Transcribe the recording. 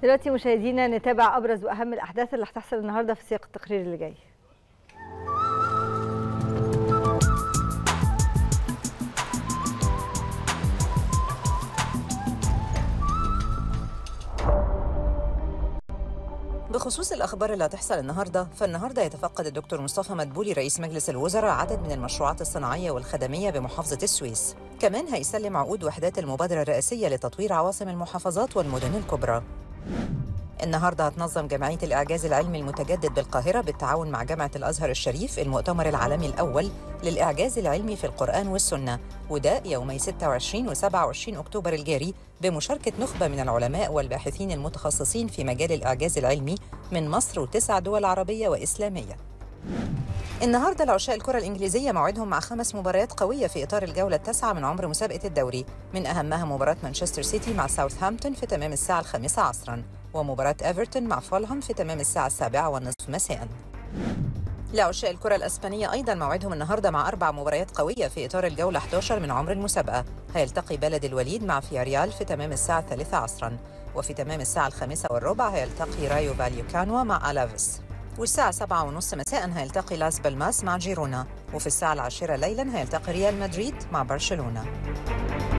دلوقتي مشاهدينا نتابع ابرز واهم الاحداث اللي هتحصل النهارده في سياق التقرير اللي جاي بخصوص الأخبار اللي هتحصل النهاردة فالنهاردة يتفقد الدكتور مصطفى مدبولي رئيس مجلس الوزراء عدد من المشروعات الصناعية والخدمية بمحافظة السويس كمان هيسلم عقود وحدات المبادرة الرئاسية لتطوير عواصم المحافظات والمدن الكبرى النهارده هتنظم جمعيه الاعجاز العلمي المتجدد بالقاهره بالتعاون مع جامعه الازهر الشريف المؤتمر العالمي الاول للاعجاز العلمي في القران والسنه وده يومي 26 و27 اكتوبر الجاري بمشاركه نخبه من العلماء والباحثين المتخصصين في مجال الاعجاز العلمي من مصر وتسع دول عربيه واسلاميه. النهارده العشاء الكره الانجليزيه موعدهم مع خمس مباريات قويه في اطار الجوله التاسعه من عمر مسابقه الدوري من اهمها مباراه مانشستر سيتي مع ساوثهامبتون في تمام الساعه الخامسه عصرا ومباراة ايفرتون مع فولهام في تمام الساعة السابعة والنصف مساء. لعشاء الكرة الأسبانية أيضا موعدهم النهاردة مع أربع مباريات قوية في إطار الجولة 11 من عمر المسابقة هيلتقي بلد الوليد مع فياريال في تمام الساعة الثالثة عصرا وفي تمام الساعة الخامسة والربع هيلتقي رايو فاليوكانوا مع ألافيس والساعة سبعة ونص مساء هيلتقي لاس بالماس مع جيرونا وفي الساعة العاشرة ليلا هيلتقي ريال مدريد مع برشلونة